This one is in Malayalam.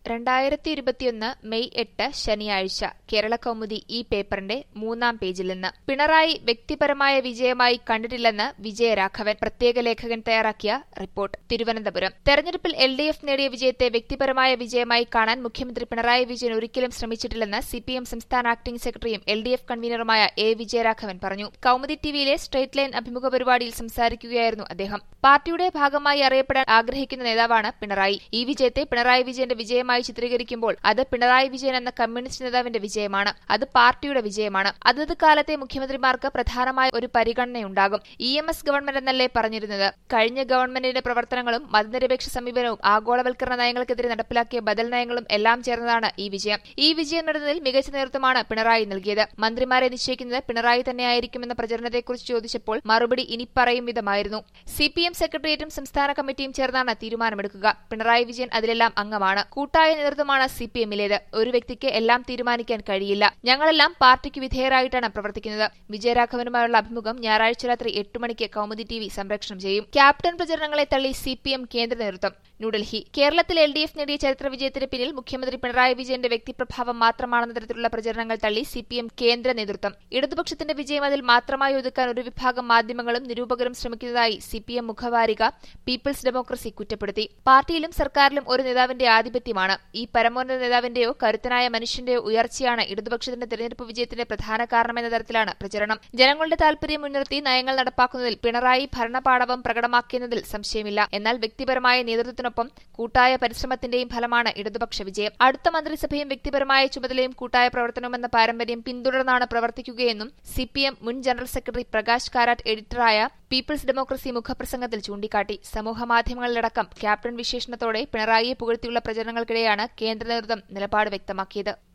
രണ്ടായിരത്തി ഇരുപത്തിയൊന്ന് മെയ് എട്ട് ശനിയാഴ്ച കേരളകൗമുദി ഈ പേപ്പറിന്റെ മൂന്നാം പേജിൽ നിന്ന് പിണറായി വ്യക്തിപരമായ വിജയമായി കണ്ടിട്ടില്ലെന്ന് വിജയരാഘവൻ പ്രത്യേക ലേഖകൻ തയ്യാറാക്കിയ റിപ്പോർട്ട് തിരുവനന്തപുരം തെരഞ്ഞെടുപ്പിൽ എൽ ഡി എഫ് നേടിയ വിജയത്തെ വ്യക്തിപരമായ വിജയമായി കാണാൻ മുഖ്യമന്ത്രി പിണറായി വിജയൻ ഒരിക്കലും ശ്രമിച്ചിട്ടില്ലെന്ന് സിപിഎം സംസ്ഥാന ആക്ടിംഗ് സെക്രട്ടറിയും എൽ ഡി എഫ് കൺവീനറുമായ എ വിജയരാഘവൻ പറഞ്ഞു കൌമുദി ടിവിയിലെ സ്ട്രേറ്റ് ലൈൻ അഭിമുഖ പരിപാടിയിൽ സംസാരിക്കുകയായിരുന്നു അദ്ദേഹം പാർട്ടിയുടെ ഭാഗമായി അറിയപ്പെടാൻ ആഗ്രഹിക്കുന്ന നേതാവാണ് പിണറായി ഈ വിജയത്തെ പിണറായി വിജയന്റെ വിജയമായി ചിത്രീകരിക്കുമ്പോൾ അത് പിണറായി വിജയൻ എന്ന കമ്മ്യൂണിസ്റ്റ് നേതാവിന്റെ വിജയമാണ് അത് പാർട്ടിയുടെ വിജയമാണ് അതത് കാലത്തെ മുഖ്യമന്ത്രിമാർക്ക് പ്രധാനമായ ഒരു പരിഗണനയുണ്ടാകും ഇ എം എസ് ഗവൺമെന്റ് എന്നല്ലേ പറഞ്ഞിരുന്നത് കഴിഞ്ഞ ഗവൺമെന്റിന്റെ പ്രവർത്തനങ്ങളും മതനിരപേക്ഷ സമീപനവും ആഗോളവൽക്കരണ നയങ്ങൾക്കെതിരെ നടപ്പിലാക്കിയ ബദൽ നയങ്ങളും എല്ലാം ചേർന്നതാണ് ഈ വിജയം ഈ വിജയം നേടുന്നതിൽ മികച്ച നേതൃത്വമാണ് പിണറായി നൽകിയത് മന്ത്രിമാരെ നിശ്ചയിക്കുന്നത് പിണറായി തന്നെയായിരിക്കുമെന്ന പ്രചരണത്തെക്കുറിച്ച് ചോദിച്ചപ്പോൾ മറുപടി ഇനി പറയും വിധമായിരുന്നു സിപിഎം സെക്രട്ടേറിയറ്റും സംസ്ഥാന കമ്മിറ്റിയും ചേർന്നാണ് തീരുമാനമെടുക്കുക പിണറായി വിജയൻ അതിലെല്ലാം അംഗമാണ് കൂട്ടായ നേതൃത്വമാണ് സിപിഎമ്മിലേത് ഒരു വ്യക്തിക്ക് എല്ലാം തീരുമാനിക്കാൻ കഴിയില്ല ഞങ്ങളെല്ലാം പാർട്ടിക്ക് വിധേയരായിട്ടാണ് പ്രവർത്തിക്കുന്നത് വിജയരാഘവനുമായുള്ള അഭിമുഖം ഞായറാഴ്ച രാത്രി എട്ട് മണിക്ക് കൌമുദി ടി വി സംപ്രേഷണം ചെയ്യും ക്യാപ്റ്റൻ പ്രചരണങ്ങളെ തള്ളി സിപിഎം കേന്ദ്ര നേതൃത്വം ന്യൂഡൽഹി കേരളത്തിൽ എൽ ഡി എഫ് നേടിയ ചരിത്ര വിജയത്തിന് പിന്നിൽ മുഖ്യമന്ത്രി പിണറായി വിജയന്റെ വ്യക്തിപ്രഭാവം മാത്രമാണെന്ന തരത്തിലുള്ള പ്രചരണങ്ങൾ തള്ളി സിപിഎം കേന്ദ്ര നേതൃത്വം ഇടതുപക്ഷത്തിന്റെ വിജയം അതിൽ മാത്രമായി ഒതുക്കാൻ ഒരു വിഭാഗം മാധ്യമങ്ങളും നിരൂപകരും ശ്രമിക്കുന്നതായി സിപിഎം മുഖവാരിക പീപ്പിൾസ് ഡെമോക്രസി കുറ്റപ്പെടുത്തി പാർട്ടിയിലും സർക്കാരിലും ഒരു നേതാവിന്റെ ആധിപത്യമാണ് ഈ പരമോന്നത നേതാവിന്റെയോ കരുത്തനായ മനുഷ്യന്റെയോ ഉയർച്ചയാണ് ഇടതുപക്ഷത്തിന്റെ തെരഞ്ഞെടുപ്പ് വിജയത്തിന്റെ പ്രധാന കാരണമെന്ന തരത്തിലാണ് പ്രചരണം ജനങ്ങളുടെ താൽപര്യം മുൻനിർത്തി നയങ്ങൾ നടപ്പാക്കുന്നതിൽ പിണറായി ഭരണപാടവം പ്രകടമാക്കിയെന്നതിൽ സംശയമില്ല എന്നാൽ വ്യക്തിപരമായ നേതൃത്വത്തിനൊപ്പം കൂട്ടായ പരിശ്രമത്തിന്റെയും ഫലമാണ് ഇടതുപക്ഷ വിജയം അടുത്ത മന്ത്രിസഭയും വ്യക്തിപരമായ ചുമതലയും കൂട്ടായ പ്രവർത്തനവുമെന്ന പാരമ്പര്യം പിന്തുടർന്നാണ് പ്രവർത്തിക്കുകയെന്നും സിപിഎം മുൻ ജനറൽ സെക്രട്ടറി പ്രകാശ് കാരാട്ട് എഡിറ്ററായ പീപ്പിൾസ് ഡെമോക്രസി മുഖപ്രസംഗത്തിൽ ചൂണ്ടിക്കാട്ടി സമൂഹമാധ്യമങ്ങളിലടക്കം ക്യാപ്റ്റൻ വിശേഷണത്തോടെ പിണറായിയെ പുകഴ്ത്തിയുള്ള പ്രചരണങ്ങൾക്കിടെയാണ് കേന്ദ്ര നേതൃത്വം നിലപാട് വ്യക്തമാക്കിയത്